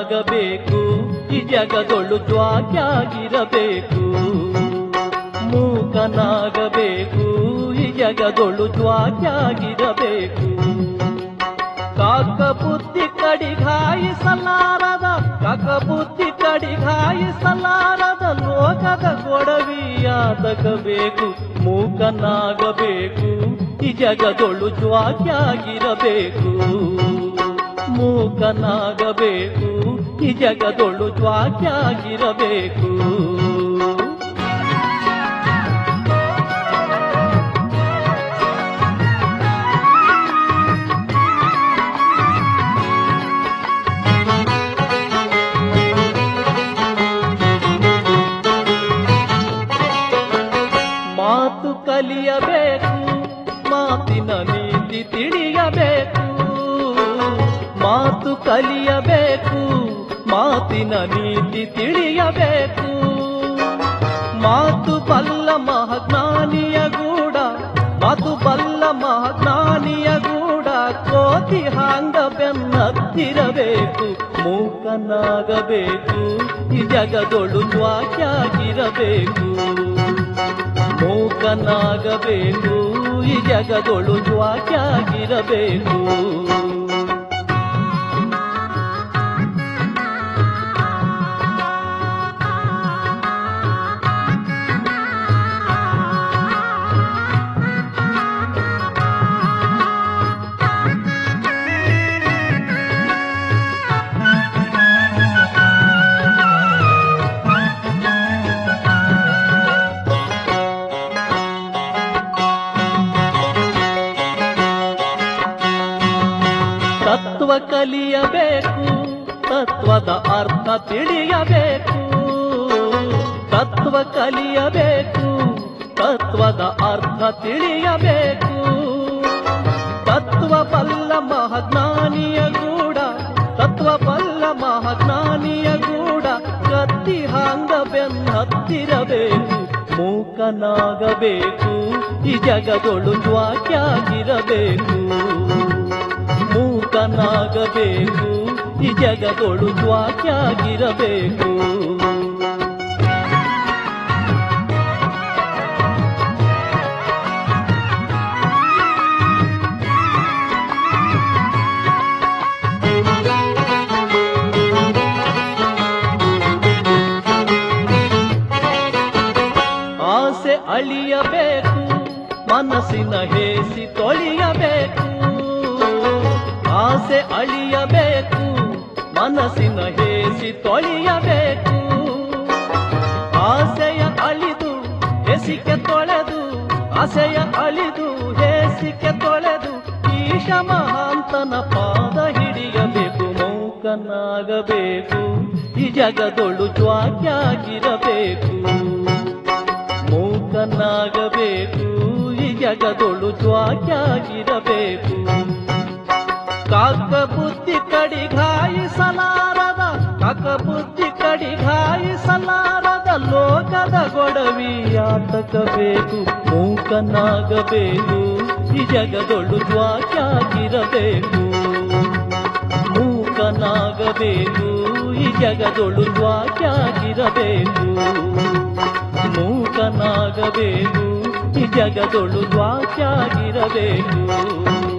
ಮೂಕನಾಗಬೇಕು ಈ ಜಗದೊಳು ಜ್ವಾಕ್ಯಾಗಿರಬೇಕು ಮೂಕನಾಗಬೇಕು ಈ ಜಗದೊಳು ಜ್ವಾಕ್ಯಾಗಿರಬೇಕು ಕಾಕ ಬುದ್ಧಿ ಕಡಿಗಾಯಿಸಲಾರದ ಕಾಕ ಬುದ್ಧಿ ಕಡಿಗಾಯಿಸಲಾರದ ಲೋಕದ ಗೊಡವಿಯಾದಗಬೇಕು ಮೂಕನಾಗಬೇಕು ಈ ಜಗದೊಳು ಜ್ವಾಕ್ಯಾಗಿರಬೇಕು ಮೂಕನಾಗಬೇಕು ಈ ಜಗದೊಳು ಜ್ವಾಕ್ಯಾಗಿರಬೇಕು ಮಾತು ಕಲಿಯಬೇಕು ಮಾತಿನ ನೀತಿ ತಿಳಿಯಬೇಕು ಮಾತು ಕಲಿಯಬೇಕು ಮಾತಿನ ನೀತಿ ತಿಳಿಯಬೇಕು ಮಾತು ಬಲ್ಲ ಮಹಾಜ್ಞಾನಿಯ ಗೂಡ ಮಾತು ಬಲ್ಲ ಮಹಾಜ್ಞಾನಿಯ ಗೂಡ ಕೋತಿ ಹಾಂಗ ಬೆನ್ನತ್ತಿರಬೇಕು ಮೂಕನಾಗಬೇಕು ಈ ಜಗದೊಳು ಜ್ವಾಕ್ಯಾಗಿರಬೇಕು ಮೂಕನಾಗಬೇಕು ಈ ಜಗದೊಳು ಜ್ವಾಕ್ಯಾಗಿರಬೇಕು ತತ್ವ ಕಲಿಯಬೇಕು ತತ್ವದ ಅರ್ಥ ತಿಳಿಯಬೇಕು ತತ್ವ ಕಲಿಯಬೇಕು ತತ್ವದ ಅರ್ಥ ತಿಳಿಯಬೇಕು ತತ್ವ ಬಲ್ಲ ಮಹಾಜ್ಞಾನಿಯ ಗೂಡ ತತ್ವ ಬಲ್ಲ ಮಹಾಜ್ಞಾನಿಯ ಗೂಡ ಕತ್ತಿ ಹಾಂಗ ಬೆನ್ನತ್ತಿರಬೇಕು ಮೂಕನಾಗಬೇಕು ಈ ಜಗದೊಳು ಜ್ವಾಕ್ಯಾಗಿರಬೇಕು ಮೂಕನಾಗಬೇಕು ಈ ಜಗದೊಳು ಜ್ವಾಕ್ಯಾಗಿರಬೇಕು ಆಸೆ ಅಳಿಯಬೇಕು ಮನಸ್ಸಿನ ಹೇಸಿ ತೊಳೆಯಬೇಕು ಆಸೆ ಅಳಿಯಬೇಕು ಮನಸ್ಸಿನ ಹೇಸಿ ತೊಳೆಯಬೇಕು ಆಸೆಯ ಅಳಿದು ಹೆಸಿಕೆ ತೊಳೆದು ಆಸೆಯ ಅಳಿದು ಹೇಸಿಕೆ ತೊಳೆದು ಈಶ ಮಹಾಂತನ ಪಾದ ಹಿಡಿಯಬೇಕು ಮೌಕನಾಗಬೇಕು ಈ ಜಗದೊಳು ಜ್ವಾಕ್ಯಾಗಿರಬೇಕು ಮೂಕನಾಗಬೇಕು ಈ ಜಗದೊಳು ಜ್ವಾಕ್ಯಾಗಿರಬೇಕು ಕಾಕ ಬುದ್ಧಿ ಕಡಿಗಾಯಿಸಲಾರದ ಕಾಕ ಬುದ್ಧಿ ಕಡಿಗಾಯಿಸಲಾರದ ಲೋಕದ ಗೊಡವಿಯಾತಕಬೇಕು ಮೂಕನಾಗಬೇಕು ಈ ಜಗದೊಳು ಜ್ವಾಕ್ಯಾಗಿರಬೇಕು ಮೂಕನಾಗಬೇಕು ಈ ಜಗದೊಳು ಜ್ವಾಕ್ಯಾಗಿರಬೇಕು ಮೂಕನಾಗಬೇಕು ಈ ಜಗದೊಳು ಜ್ವಾಕ್ಯಾಗಿರಬೇಕು